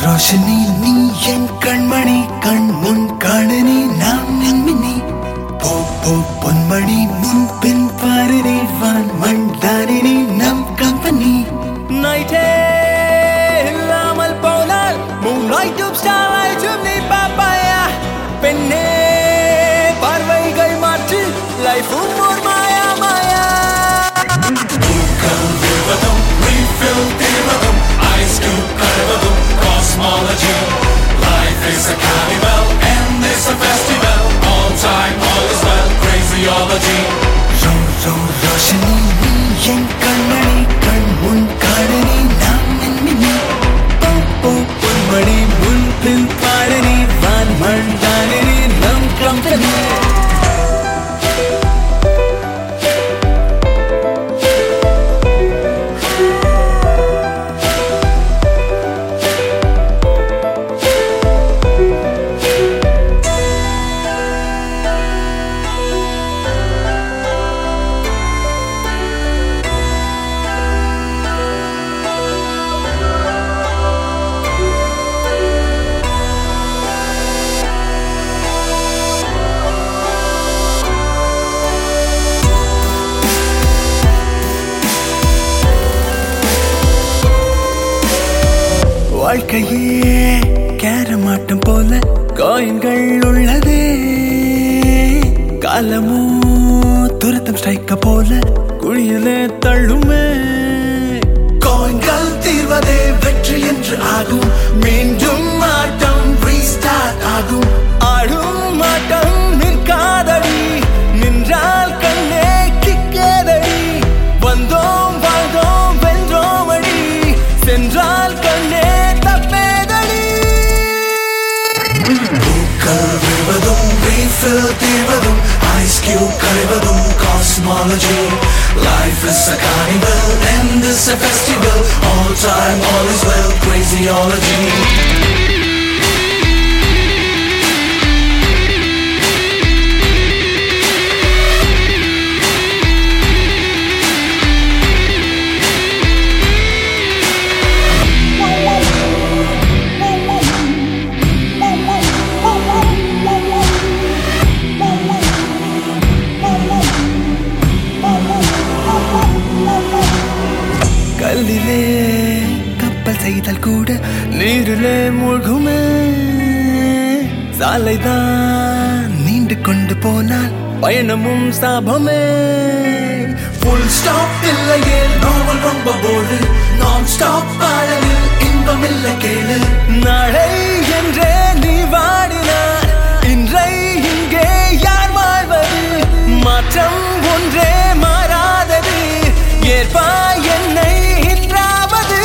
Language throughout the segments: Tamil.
ரோஷினி நீ என் கண்மணி கண் முன் காணனி நாம் மின்மினி போ போ பொன்மணி முன் பின் பாரணி வான் மண் தானினி நம் கம்பெனி நைட்டே இல்லாமல் போனால் மூன்லைட்டும் ஸ்டார்லைட்டும் நீ பாப்பாயா பெண்ணே பார்வைகள் மாற்றி லைஃபும் ஒரு மாயா மாயா refill தீர்வதும் ice cube கரைவதும் cosmology life is a carnival and it's a festival all time all is well craziology ரோ ரோ ரோஷினி நீ என் கண்மணி கண் முன் காணனி நாம் மின்மினி போ போ பொன்மணி முன் பின் பாரணி வான் மண் தானினி நம் கம்பெனி வாழ்க்கையே கேரமாட்டம் போல காயின்கள் உள்ளதே காலமோ துரத்தம் ஸ்ட்ரைக்க போல குழியிலே தள்ளுமே காயின்கள் தீர்வதே வெற்றி என்று ஆகும் மீண்டும் ஆட்டம் ரீஸ்டார்ட் ஆகும் ஆடும் ஆட்டம் நிற்காதடி நின்றால் கண்ணே கிக்கேதடி வந்தோம் வாழ்ந்தோம் வென்றோம் அடி சென்றால் கண்ணே தப்பேதடி பூக்கள் விழுவதும் refill தீர்வதும் ice cube கரைவதும் cosmology life is a carnival and is a festival all time all is well craziology கல்லிலே கப்பல் செய்தால் கூட நீரிலே மூழ்குமே சாலைதான் நீண்டு கொண்டு போனால் பயணமும் சாபமே full stop இல்லையே நாவல் ரொம்ப போடு நான் ஸ்டாப் பாடலில் இன்பம் இல்லை கேளு நாளை என்றே நீ வாடினார் இன்றை இங்கே யார் வாழ்வது மாற்றம் ஒன்றே மாறாதது ஏற்பா என்னை இன்றாவது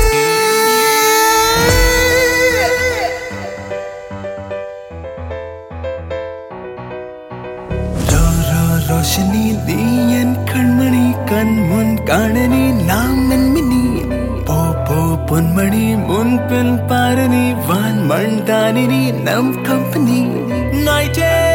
ரோ ரோ ரோஷினி நீ என் கண்மணி கண் முன் காணனி நாம் மின்மினி போ போ பொன்மணி முன் பின் பாரு நீ வான் மண் தானினி நம் கம்பெனி நைட்டே